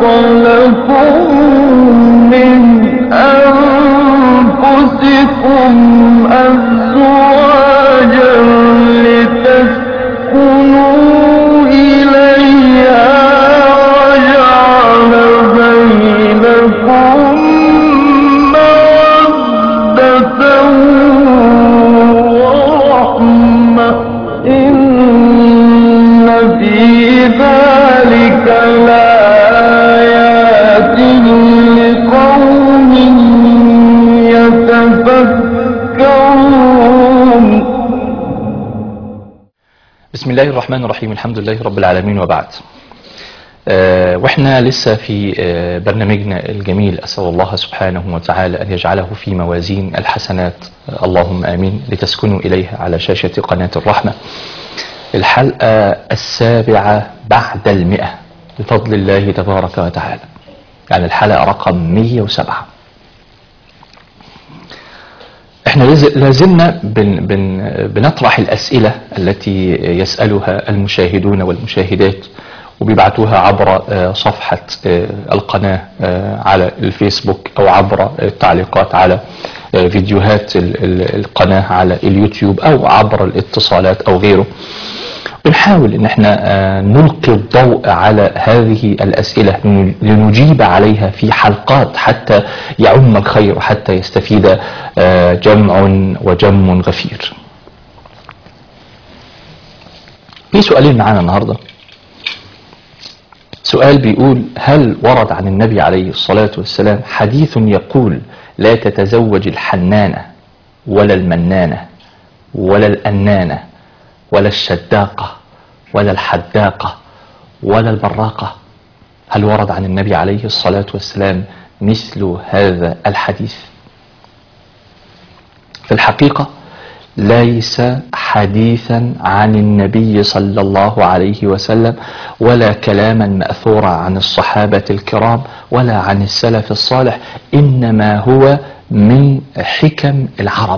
لكم من أنفسكم أزواجا لتسكنوا إليها وجعل بينكم مودة ورحمة إن في ذلك لآيات لقوم يتفكرون بسم الله الرحمن الرحيم الحمد لله رب العالمين وبعد آه، واحنا لسه في آه، برنامجنا الجميل اسال الله سبحانه وتعالى ان يجعله في موازين الحسنات آه، اللهم امين لتسكنوا اليها على شاشه قناه الرحمه الحلقه السابعه بعد المئه بفضل الله تبارك وتعالى يعني الحلقه رقم 107 احنا لز- لازلنا بن بن بنطرح الاسئله التي يسالها المشاهدون والمشاهدات وبيبعتوها عبر آه، صفحه آه، القناه آه، على الفيسبوك او عبر التعليقات على آه، فيديوهات ال- ال- القناه على اليوتيوب او عبر الاتصالات او غيره بنحاول ان احنا آه، نلقي الضوء على هذه الاسئله لن- لنجيب عليها في حلقات حتى يعم الخير حتى يستفيد آه، جمع وجم غفير. في سؤالين معانا النهارده. سؤال بيقول هل ورد عن النبي عليه الصلاه والسلام حديث يقول لا تتزوج الحنانه ولا المنانه ولا الأنانة ولا الشداقة ولا الحداقة ولا البراقة هل ورد عن النبي عليه الصلاة والسلام مثل هذا الحديث في الحقيقة ليس حديثا عن النبي صلى الله عليه وسلم ولا كلاما مأثورا عن الصحابة الكرام ولا عن السلف الصالح إنما هو من حكم العرب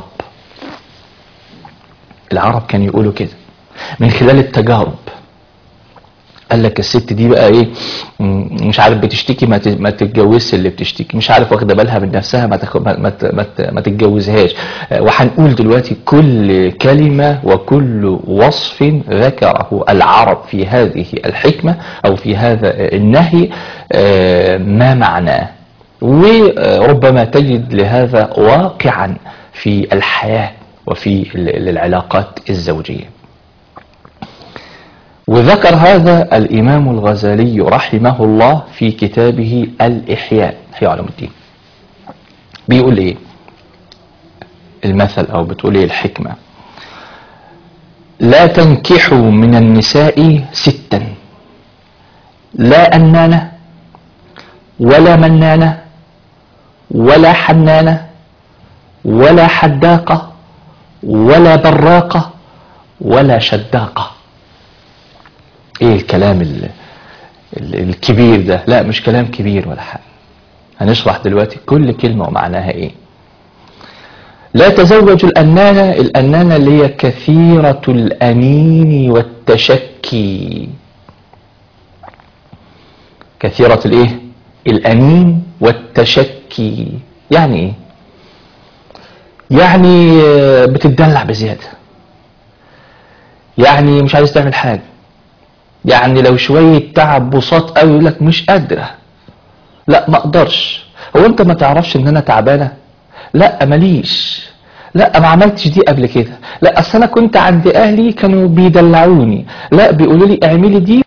العرب كانوا يقولوا كده من خلال التجارب قال لك الست دي بقى ايه م- مش عارف بتشتكي ما ت- ما تتجوزش اللي بتشتكي مش عارف واخده بالها من نفسها ما تاخ- ما ما ت- ما ت- ما تتجوزهاش آه، وهنقول دلوقتي كل كلمه وكل وصف ذكره العرب في هذه الحكمه او في هذا النهي آه، ما معناه وربما تجد لهذا واقعا في الحياه وفي ال- العلاقات الزوجيه وذكر هذا الإمام الغزالي رحمه الله في كتابه الإحياء إحياء علوم الدين بيقول إيه المثل أو بتقول إيه الحكمة لا تنكحوا من النساء ستا لا أنانة ولا منانة ولا حنانة ولا حداقة ولا براقة ولا شداقة ايه الكلام ال ال الكبير ده لا مش كلام كبير ولا حاجه هنشرح دلوقتي كل كلمه ومعناها ايه لا تزوج الأنانة الأنانة اللي هي كثيرة الأنين والتشكي كثيرة الإيه؟ الأنين والتشكي يعني إيه؟ يعني آه، بتتدلع بزيادة يعني مش عايز تعمل حاجة يعني لو شوية تعب بساط قوي يقول لك مش قادرة لا ما اقدرش هو انت ما تعرفش ان انا تعبانة لا ماليش لا ما عملتش دي قبل كده لا اصل انا كنت عند اهلي كانوا بيدلعوني لا بيقولوا لي اعملي دي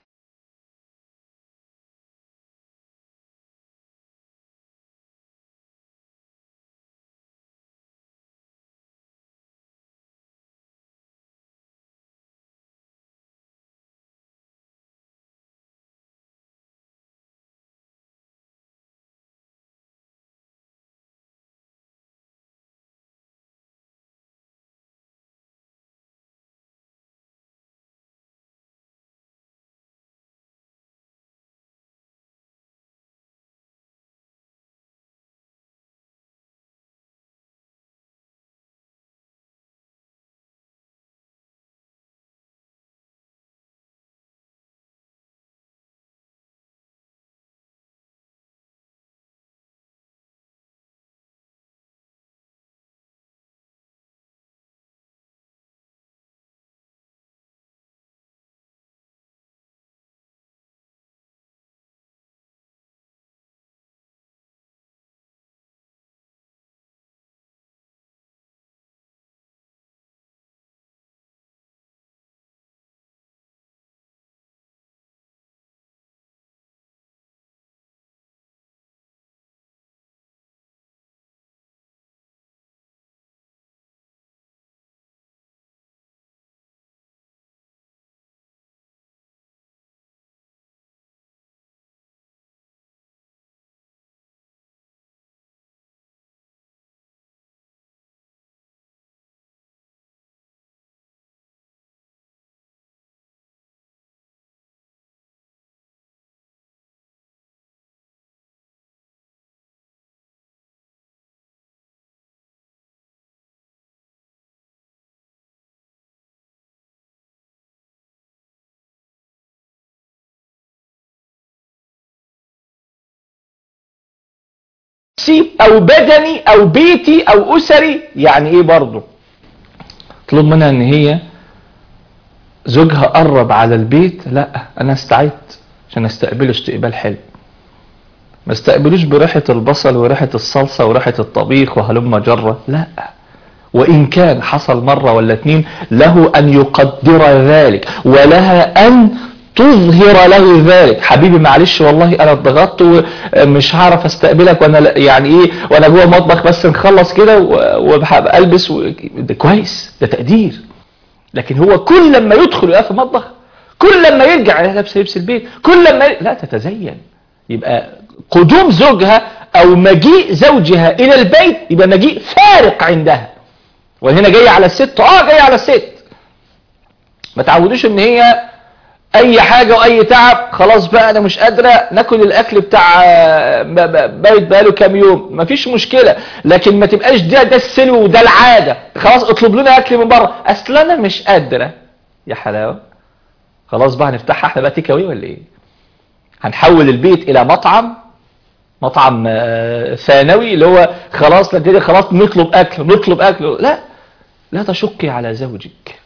نفسي او بدني او بيتي او اسري يعني ايه برضه اطلب منها ان هي زوجها قرب على البيت لا انا استعدت عشان استقبله استقبال حلو ما استقبلوش بريحة البصل وريحة الصلصة وريحة الطبيخ وهلم جرة لا وإن كان حصل مرة ولا اتنين له أن يقدر ذلك ولها أن تظهر له ذلك حبيبي معلش والله أنا اتضغطت ومش هعرف استقبلك وأنا لا- يعني إيه وأنا جوه المطبخ بس نخلص كده و- وبحب ألبس و... ده كويس ده تقدير لكن هو كل لما يدخل يقف في المطبخ كل لما يرجع عليها لابس لبس البيت كل لما ي... لا تتزين يبقى قدوم زوجها او مجيء زوجها الى البيت يبقى مجيء فارق عندها وهنا جاي على الست اه جاي على الست ما تعودوش ان هي اي حاجة واي تعب خلاص بقى انا مش قادرة ناكل الاكل بتاع آه، ب- ب- بايت بقاله كام يوم مفيش مشكلة لكن ما تبقاش ده ده السلو وده العادة خلاص اطلب لنا اكل من بره اصل انا مش قادرة يا حلاوة خلاص بقى هنفتحها احنا بقى تيك أواي ولا ايه هنحول البيت الى مطعم مطعم آه، ثانوي اللي هو خلاص نبتدي خلاص نطلب اكل نطلب اكل لا لا تشقي على زوجك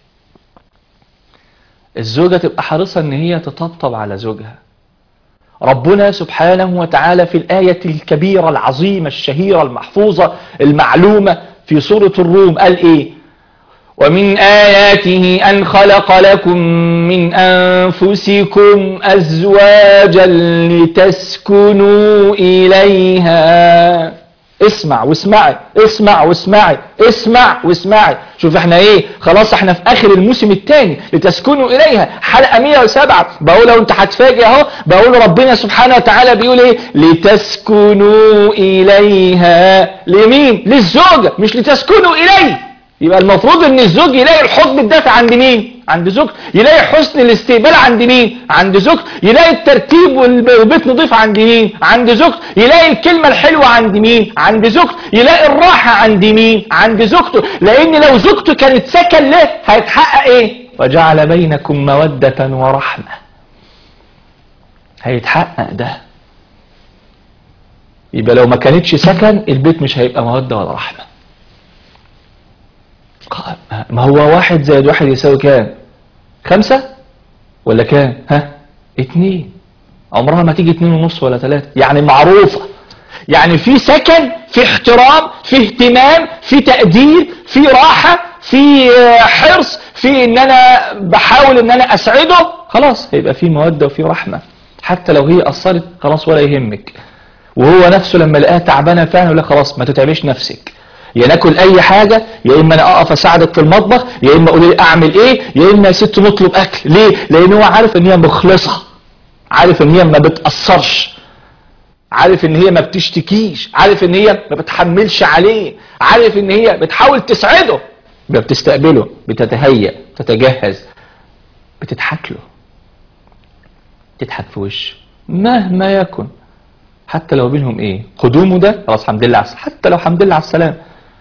الزوجة تبقى حريصة ان هي تطبطب على زوجها ربنا سبحانه وتعالى في الآية الكبيرة العظيمة الشهيرة المحفوظة المعلومة في سورة الروم قال ايه ومن آياته أن خلق لكم من أنفسكم أزواجا لتسكنوا إليها اسمع واسمعي اسمع واسمعي اسمع واسمعي شوف احنا ايه خلاص احنا في اخر الموسم الثاني لتسكنوا اليها حلقه 107 بقول لو انت هتفاجئ اهو بقول ربنا سبحانه وتعالى بيقول ايه لتسكنوا اليها لمين للزوجه مش لتسكنوا اليه يبقى المفروض ان الزوج يلاقي الحضن الدافع عند مين عند زوجته يلاقي حسن الاستقبال عند مين عند زوجته يلاقي الترتيب والب- والبيت نظيف عند مين عند زوجته يلاقي الكلمة الحلوة عند مين عند زوجته يلاقي الراحة عند مين عند زوجته لان لو زوجته كانت سكن له هيتحقق ايه وجعل بينكم مودة ورحمة هيتحقق ده يبقى لو ما كانتش سكن البيت مش هيبقى مودة ولا رحمة قال ما هو واحد زائد واحد يساوي كام خمسة ولا كام ها اتنين عمرها ما تيجي اتنين ونص ولا تلاتة يعني معروفة يعني في سكن في احترام في اهتمام في تقدير في راحة في آه، حرص في ان انا بحاول ان انا اسعده خلاص هيبقى في مودة وفي رحمة حتى لو هي قصرت خلاص ولا يهمك وهو نفسه لما لقاها تعبانه فعلا يقول لها خلاص ما تتعبيش نفسك يا ناكل اي حاجه يا اما انا اقف اساعدك في المطبخ يا اما قولي لي اعمل ايه يا اما يا ست نطلب اكل ليه لان هو عارف ان هي مخلصه عارف ان هي ما بتاثرش عارف ان هي ما بتشتكيش عارف ان هي ما بتحملش عليه عارف ان هي بتحاول تسعده يبقى بتستقبله بتتهيأ بتتجهز بتضحك له تضحك في وشه مهما يكن حتى لو بينهم ايه قدومه ده خلاص الحمد لله على الس- حتى لو الحمد لله على السلام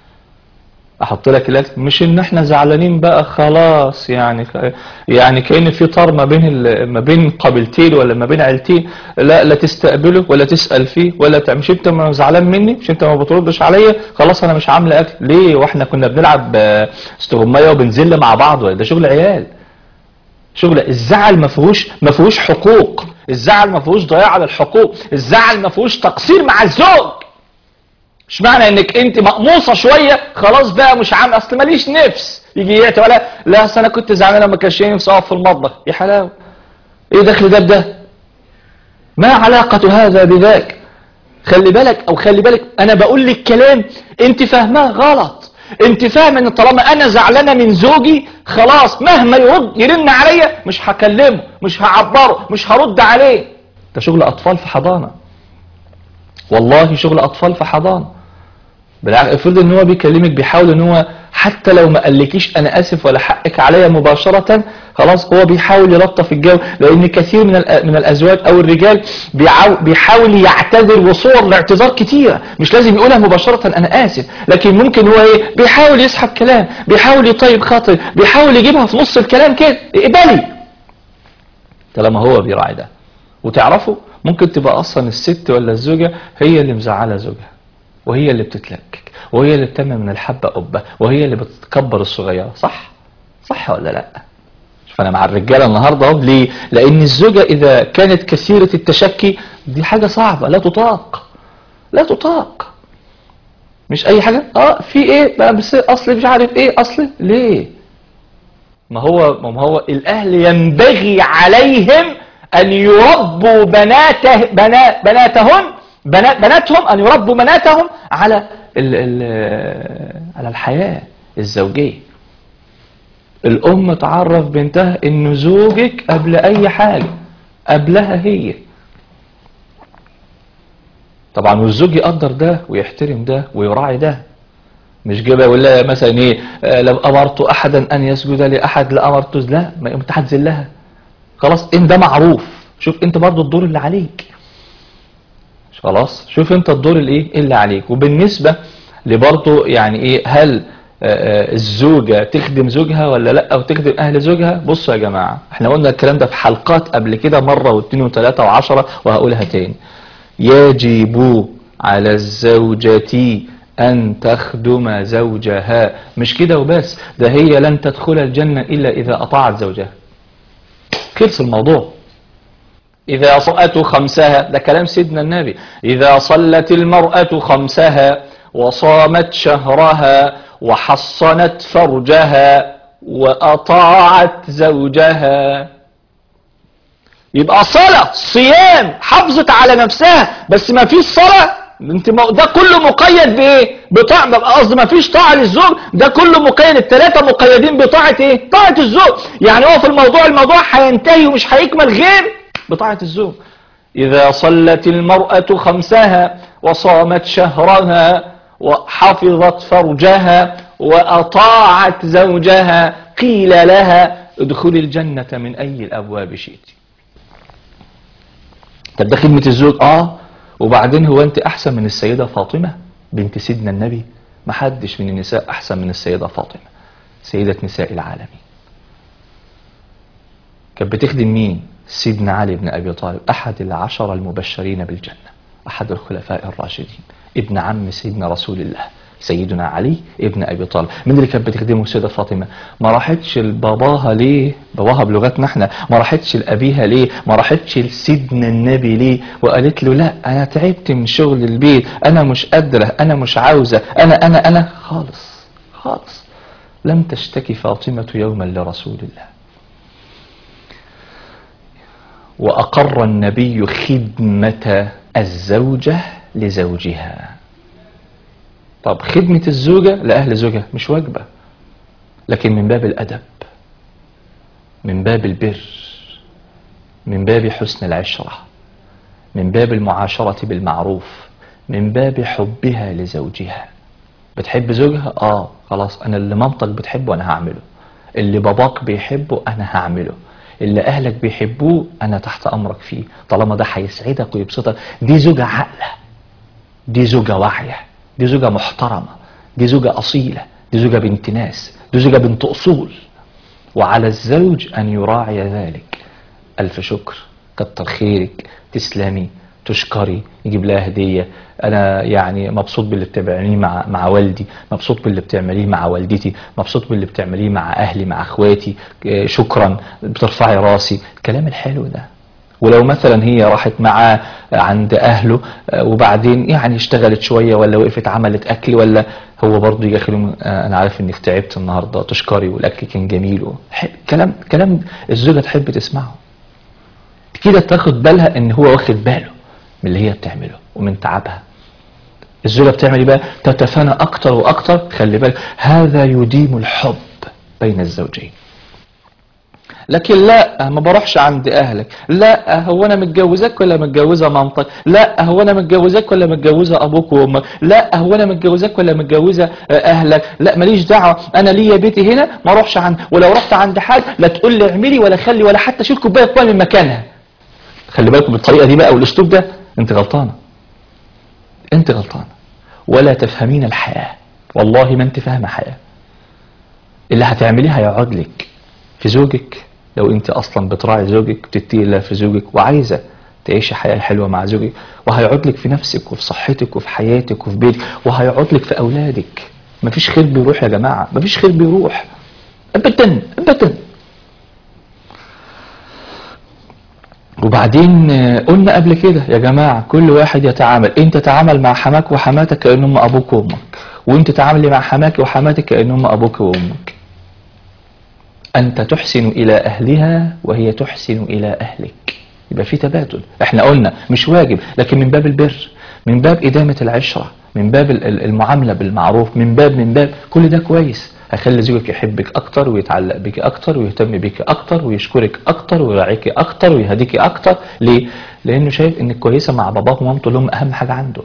احط لك الاكل مش ان احنا زعلانين بقى خلاص يعني يعني كأن في طار ما بين ال- ما بين قبيلتين ولا ما بين عيلتين لا لا تستقبله ولا تسأل فيه ولا تع- مش انت ما زعلان مني مش انت ما بتردش عليا خلاص انا مش عامله اكل ليه واحنا كنا بنلعب آه، استغمايه وبنزل مع بعض ولا ده شغل عيال شغل الزعل ما فيهوش ما فيهوش حقوق الزعل ما فيهوش ضياع على الحقوق الزعل ما فيهوش تقصير مع الزوج مش معنى انك انت مقموصه شويه خلاص بقى مش عامل اصل ماليش نفس يجي يعتب ولا لا اصل انا كنت زعلان لما كانش نفسي اقف في المطبخ يا حلاوه ايه دخل ده بده ما علاقه هذا بذاك خلي بالك او خلي بالك انا بقول لك كلام انت فاهماه غلط انت فاهم ان طالما انا زعلانه من زوجي خلاص مهما يرد يرن عليا مش هكلمه مش هعبره مش هرد عليه ده شغل اطفال في حضانه والله شغل اطفال في حضانه بالعكس افرض ان هو بيكلمك بيحاول ان هو حتى لو ما قالكيش انا اسف ولا حقك عليا مباشره خلاص هو بيحاول يلطف الجو لان كثير من الأ- من الازواج او الرجال بيعاو- بيحاول يعتذر وصور الاعتذار كتيره مش لازم يقولها مباشره انا اسف لكن ممكن هو ايه بيحاول يسحب كلام بيحاول يطيب خاطر بيحاول يجيبها في نص الكلام كده اقبلي طالما هو بيراعي ده وتعرفوا ممكن تبقى اصلا الست ولا الزوجه هي اللي مزعله زوجها وهي اللي بتتلكك وهي اللي بتعمل من الحبة قبة وهي اللي بتكبر الصغيرة صح صح ولا لا فانا مع الرجاله النهارده اهو ليه لان الزوجه اذا كانت كثيره التشكي دي حاجه صعبه لا تطاق لا تطاق مش اي حاجه اه في ايه بقى بس اصل مش عارف ايه اصل ليه ما هو ما هو الاهل ينبغي عليهم ان يربوا بناته بنا بناتهم بنات بناتهم ان يربوا بناتهم على ال ال على الحياه الزوجيه الام تعرف بنتها ان زوجك قبل اي حاجه قبلها هي طبعا والزوج يقدر ده ويحترم ده ويراعي ده مش جايبه يقول لها مثلا ايه آه، لو امرت احدا ان يسجد لاحد لامرت لا ما انت هتذلها خلاص ان ده معروف شوف انت برضو الدور اللي عليك خلاص شوف انت الدور الايه اللي عليك وبالنسبه لبرضو يعني ايه هل آه، آه، الزوجه تخدم زوجها ولا لا او تخدم اهل زوجها بصوا يا جماعه احنا قلنا الكلام ده في حلقات قبل كده مره واثنين وثلاثه وعشره وهقولها تاني يجب على الزوجة أن تخدم زوجها مش كده وبس ده هي لن تدخل الجنة إلا إذا أطاعت زوجها خلص الموضوع إذا صلت خمسها ده كلام سيدنا النبي إذا صلت المرأة خمسها وصامت شهرها وحصنت فرجها وأطاعت زوجها يبقى صلاة صيام حافظت على نفسها بس ما فيش صلاة انت ما ده كله مقيد بايه بطاعة ببقى قصدي ما فيش طاعة للزوج ده كله مقيد الثلاثة مقيدين بطاعة ايه طاعة الزوج يعني هو في الموضوع الموضوع هينتهي ومش هيكمل غير بطاعة الزوج إذا صلت المرأة خمسها وصامت شهرها وحفظت فرجها وأطاعت زوجها قيل لها ادخلي الجنة من أي الأبواب شئت طب ده خدمة الزوج اه وبعدين هو انت احسن من السيدة فاطمة بنت سيدنا النبي ما حدش من النساء احسن من السيدة فاطمة سيدة نساء العالمين كانت بتخدم مين سيدنا علي بن ابي طالب احد العشرة المبشرين بالجنة احد الخلفاء الراشدين ابن عم سيدنا رسول الله سيدنا علي ابن ابي طالب مين اللي كانت بتخدمه السيده فاطمه ما راحتش لباباها ليه باباها بلغتنا احنا ما راحتش لابيها ليه ما راحتش لسيدنا النبي ليه وقالت له لا انا تعبت من شغل البيت انا مش قادره انا مش عاوزه انا انا انا خالص خالص لم تشتكي فاطمه يوما لرسول الله واقر النبي خدمه الزوجه لزوجها طب خدمة الزوجة لأهل زوجها مش واجبة لكن من باب الأدب من باب البر من باب حسن العشرة من باب المعاشرة بالمعروف من باب حبها لزوجها بتحب زوجها اه خلاص انا اللي مامتك بتحبه انا هعمله اللي باباك بيحبه انا هعمله اللي اهلك بيحبوه انا تحت امرك فيه طالما ده هيسعدك ويبسطك دي زوجة عاقلة دي زوجة واعية دي زوجة محترمة دي زوجة أصيلة دي زوجة بنت ناس دي زوجة بنت أصول وعلى الزوج أن يراعي ذلك ألف شكر كتر خيرك تسلمي تشكري يجيب لها هدية أنا يعني مبسوط باللي بتعمليه مع مع والدي مبسوط باللي بتعمليه مع والدتي مبسوط باللي بتعمليه مع أهلي مع أخواتي إيه، شكرا بترفعي راسي الكلام الحلو ده ولو مثلا هي راحت معاه عند اهله آه، وبعدين يعني اشتغلت شويه ولا وقفت عملت اكل ولا هو برضه يجي يخليهم آه، انا عارف انك تعبت النهارده تشكري والاكل كان جميل و- ح- كلام كلام الزوجه تحب تسمعه كده تاخد بالها ان هو واخد باله من اللي هي بتعمله ومن تعبها الزوجه بتعمل ايه بقى تتفانى اكتر واكتر خلي بالك هذا يديم الحب بين الزوجين لكن لا ما بروحش عند اهلك لا هو انا متجوزك ولا متجوزه مامتك لا هو انا متجوزك ولا متجوزه ابوك وامك لا هو انا متجوزك ولا متجوزه آه، اهلك لا ماليش دعوه انا ليا بيتي هنا ما اروحش عند ولو رحت عند حد لا تقول لي اعملي ولا خلي ولا حتى شيل كوبايه ميه من مكانها خلي بالكم بالطريقه دي بقى والاسلوب ده انت غلطانه انت غلطانه ولا تفهمين الحياه والله ما انت فاهمه حياه اللي هتعمليه هيقعد لك في زوجك لو انت اصلا بتراعي زوجك بتتقي الله في زوجك وعايزه تعيشي حياة حلوة مع زوجك وهيقعد لك في نفسك وفي صحتك وفي حياتك وفي بيتك وهيقعد لك في أولادك مفيش خير بيروح يا جماعة مفيش خير بيروح أبدا أبدا وبعدين آه، قلنا قبل كده يا جماعة كل واحد يتعامل انت تعامل مع حماك وحماتك كأنهم ابوك وامك وانت تعاملي مع حماك وحماتك كأنهم ابوك وامك انت تحسن الى اهلها وهي تحسن الى اهلك يبقى في تبادل احنا قلنا مش واجب لكن من باب البر من باب ادامة العشرة من باب ال- ال- المعاملة بالمعروف من باب من باب كل ده كويس هيخلي زوجك يحبك اكتر ويتعلق بك اكتر ويهتم بك اكتر ويشكرك اكتر ويراعيك اكتر ويهديك اكتر ليه لانه شايف انك كويسه مع باباك ومامته اللي هم اهم حاجه عنده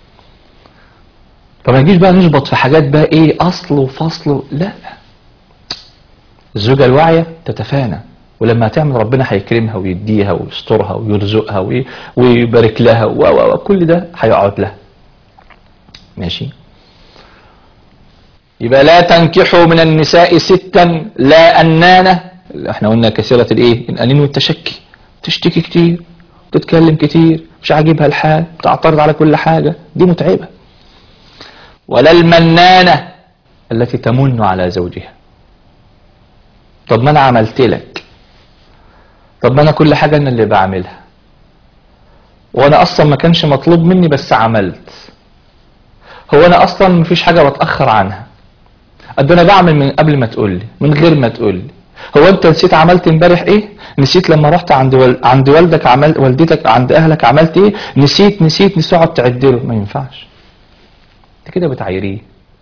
فما نجيش بقى نشبط في حاجات بقى ايه اصل وفصل لا الزوجه الواعيه تتفانى ولما تعمل ربنا هيكرمها ويديها ويسترها ويرزقها وي- ويبارك لها و- و- وكل ده هيقعد لها ماشي يبقى لا تنكحوا من النساء ستا لا أنانة احنا قلنا كثيرة الايه الأنين والتشكي تشتكي كتير تتكلم كتير مش عاجبها الحال تعترض على كل حاجة دي متعبة ولا المنانة التي تمن على زوجها طب ما انا عملت لك طب ما انا كل حاجة انا اللي بعملها وانا اصلا ما كانش مطلوب مني بس عملت هو انا اصلا مفيش حاجة بتأخر عنها قد انا بعمل من قبل ما تقول لي من غير ما تقول لي هو انت نسيت عملت امبارح ايه نسيت لما رحت عند وال... عند والدك عملت والدتك عند اهلك عملت ايه نسيت نسيت نسيت اقعد تعد له ما ينفعش انت كده بتعايريه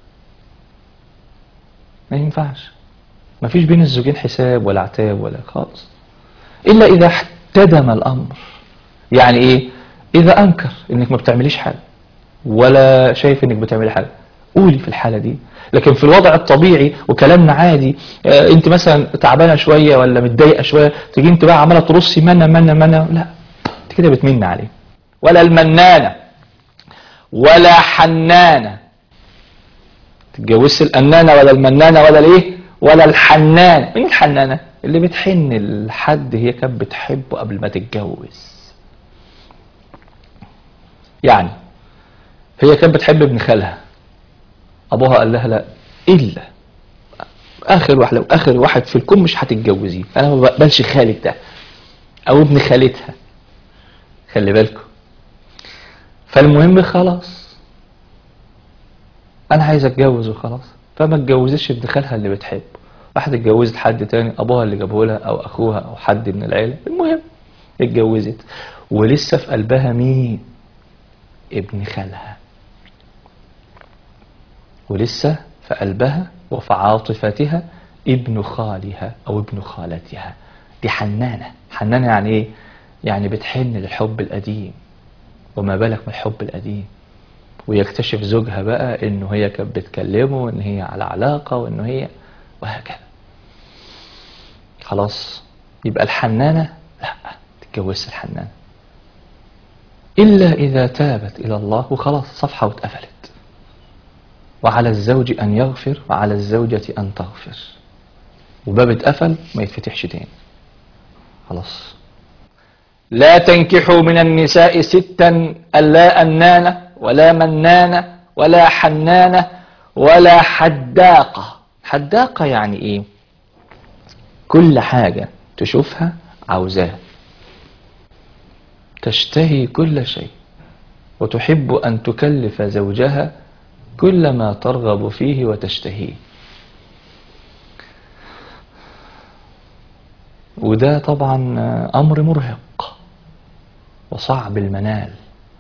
ما ينفعش ما فيش بين الزوجين حساب ولا عتاب ولا خالص الا اذا احتدم الامر يعني ايه اذا انكر انك ما بتعمليش حاجه ولا شايف انك بتعملي حاجه قولي في الحاله دي لكن في الوضع الطبيعي وكلامنا عادي آه انت مثلا تعبانه شويه ولا متضايقه شويه تيجي انت بقى عماله ترصي منى منى منى لا انت كده بتمن عليه ولا المنانه ولا حنانه تتجوزش الأنانة ولا المنانة ولا الايه ولا الحنانة مين الحنانة اللي بتحن لحد هي كانت بتحبه قبل ما تتجوز يعني هي كانت بتحب ابن خالها ابوها قال لها لا الا اخر واحد لو اخر واحد في الكون مش هتتجوزيه انا ما بقبلش خالك ده او ابن خالتها خلي بالكم فالمهم خلاص انا عايز اتجوز وخلاص فما اتجوزتش ابن خالها اللي بتحبه راحت اتجوزت حد تاني ابوها اللي جابه لها او اخوها او حد من العيله المهم اتجوزت ولسه في قلبها مين ابن خالها ولسه في قلبها وفي عاطفتها ابن خالها او ابن خالتها دي حنانه حنانه يعني ايه يعني بتحن للحب القديم وما بالك من الحب القديم ويكتشف زوجها بقى انه هي كانت بتكلمه وان هي على علاقه وانه هي وهكذا خلاص يبقى الحنانه لا تتجوزش الحنانه الا اذا تابت الى الله وخلاص صفحه واتقفلت وعلى الزوج ان يغفر وعلى الزوجه ان تغفر وباب اتقفل ما يتفتحش تاني خلاص لا تنكحوا من النساء ستا ألا أنانة ولا منانة ولا حنانة ولا حداقة حداقة يعني إيه كل حاجة تشوفها عاوزاها تشتهي كل شيء وتحب أن تكلف زوجها كل ما ترغب فيه وتشتهيه وده طبعا أمر مرهق وصعب المنال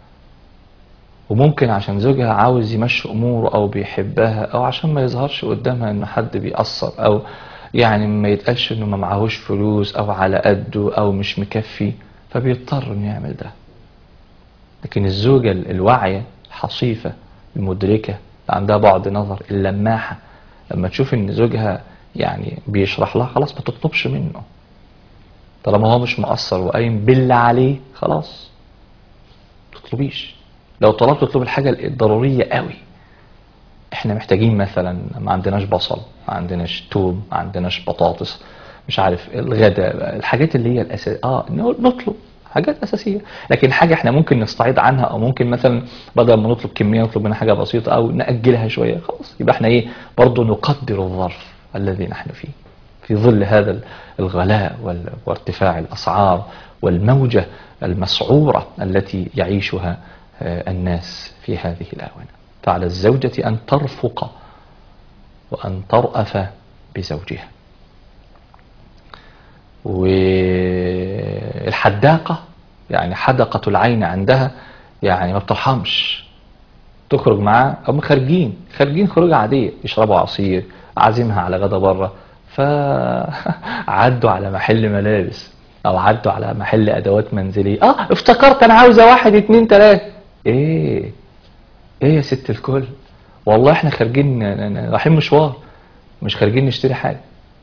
وممكن عشان زوجها عاوز يمشي اموره او بيحبها او عشان ما يظهرش قدامها ان حد بيأثر او يعني ما يتقالش انه ما معهوش فلوس او على قده او مش مكفي فبيضطر انه يعمل ده لكن الزوجة الواعية الحصيفة المدركة اللي عندها بعد نظر اللماحة لما تشوف ان زوجها يعني بيشرح لها خلاص ما تطلبش منه طالما هو مش مقصر وقايم بالله عليه خلاص تطلبيش لو طلبت تطلب الحاجة الضرورية قوي احنا محتاجين مثلا ما عندناش بصل ما عندناش توم ما عندناش بطاطس مش عارف الغداء الحاجات اللي هي الاساس اه نطلب حاجات اساسيه لكن حاجه احنا ممكن نستعيض عنها او ممكن مثلا بدل ما نطلب كميه نطلب منها حاجه بسيطه او ناجلها شويه خلاص يبقى احنا ايه برضه نقدر الظرف الذي نحن فيه في ظل هذا الغلاء وال- وارتفاع الاسعار والموجه المسعوره التي يعيشها آه، الناس في هذه الاونه فعلى الزوجه ان ترفق وان ترأف بزوجها والحداقة يعني حدقة العين عندها يعني ما بترحمش تخرج معاه هم خارجين خارجين خروج عادية يشربوا عصير عازمها على غدا بره فعدوا على محل ملابس او عدوا على محل ادوات منزلية اه افتكرت انا عاوزة واحد اتنين تلاتة ايه ايه يا ست الكل والله احنا خارجين ن- ن- رايحين مشوار مش خارجين نشتري حاجة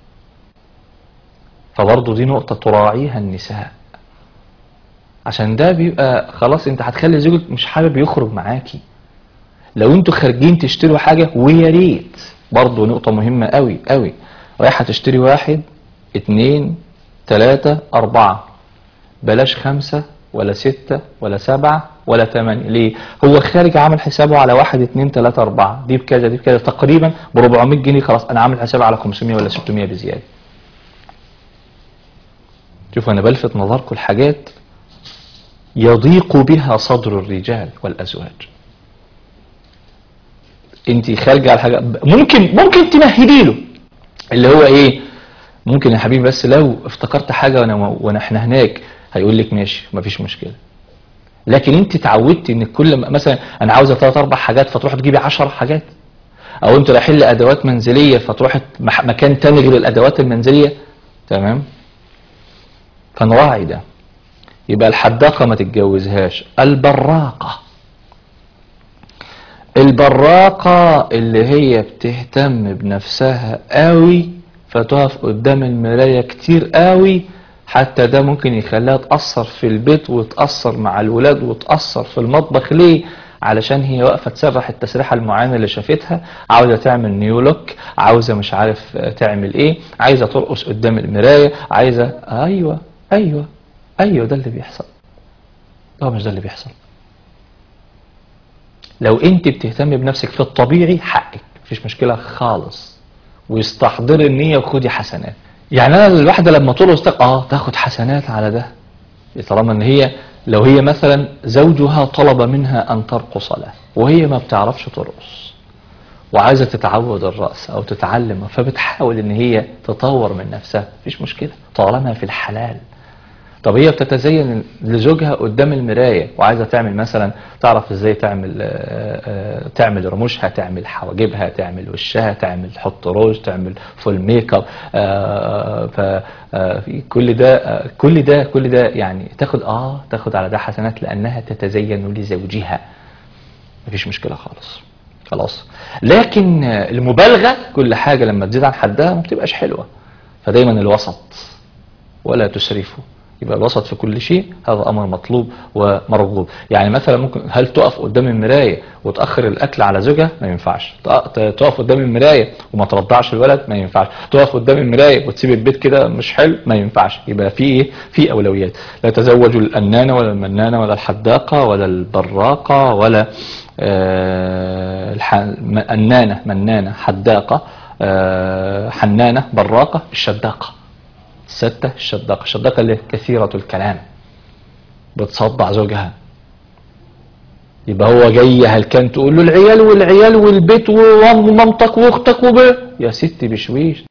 فبرضه دي نقطة تراعيها النساء عشان ده بيبقى خلاص انت هتخلي زوجك مش حابب يخرج معاكي لو انتوا خارجين تشتروا حاجة ويا ريت برضه نقطة مهمة قوي قوي رايحة تشتري واحد اتنين تلاتة أربعة بلاش خمسة ولا ستة ولا سبعة ولا تمانية ليه؟ هو خارج عامل حسابه على واحد اتنين تلاتة أربعة دي بكذا دي بكذا تقريبا ب 400 جنيه خلاص أنا عامل حسابي على 500 ولا 600 بزيادة شوفوا أنا بلفت نظركم الحاجات يضيق بها صدر الرجال والأزواج انت خارجه على حاجه ممكن ممكن تمهدي له اللي هو ايه ممكن يا حبيبي بس لو افتكرت حاجه وانا وانا احنا هناك هيقول لك ماشي مفيش مشكله لكن انت اتعودتي ان كل ما مثلا انا عاوزه ثلاث اربع حاجات فتروح تجيبي 10 حاجات او انت رايحين لادوات منزليه فتروح مح- مكان تاني غير الادوات المنزليه تمام فنراعي ده يبقى الحداقه ما تتجوزهاش البراقه البراقة اللي هي بتهتم بنفسها قوي فتقف قدام المراية كتير قوي حتى ده ممكن يخليها تأثر في البيت وتأثر مع الولاد وتأثر في المطبخ ليه؟ علشان هي واقفة تسرح التسريحة المعينة اللي شافتها عاوزة تعمل نيو لوك عاوزة مش عارف آه، تعمل ايه عايزة ترقص قدام المراية عايزة ايوه ايوه ايوه ده اللي بيحصل لا مش ده اللي بيحصل لو انت بتهتم بنفسك في الطبيعي حقك مفيش مشكله خالص واستحضري النيه وخدي حسنات يعني انا الواحده لما ترقص تق- اه تاخد حسنات على ده طالما ان هي لو هي مثلا زوجها طلب منها ان ترقص له وهي ما بتعرفش ترقص وعايزه تتعود الرقص او تتعلم فبتحاول ان هي تطور من نفسها مفيش مشكله طالما في الحلال طب هي بتتزين لزوجها قدام المراية وعايزة تعمل مثلا تعرف ازاي تعمل آه، آه، تعمل رموشها تعمل حواجبها تعمل وشها تعمل تحط روج تعمل فول ميك اب آه، ف آه، في كل ده آه، كل ده كل ده يعني تاخد اه تاخد على ده حسنات لانها تتزين لزوجها مفيش مشكلة خالص خلاص لكن آه، المبالغة كل حاجة لما تزيد عن حدها ما بتبقاش حلوة فدايما الوسط ولا تسرفوا يبقى الوسط في كل شيء هذا امر مطلوب ومرغوب يعني مثلا ممكن هل تقف قدام المرايه وتاخر الاكل على زوجها ما ينفعش تق- تقف قدام المرايه وما ترضعش الولد ما ينفعش تقف قدام المرايه وتسيب البيت كده مش حلو ما ينفعش يبقى في ايه في اولويات لا تزوجوا الانانه ولا المنانه ولا الحداقه ولا البراقه ولا آه الح... انانه منانه حداقه آه حنانه براقه الشداقه ستة الشداقة الشداقة اللي كثيرة الكلام بتصدع زوجها يبقى هو جاي هلكان تقول له العيال والعيال والبيت ومامتك واختك وب يا ستي بشويش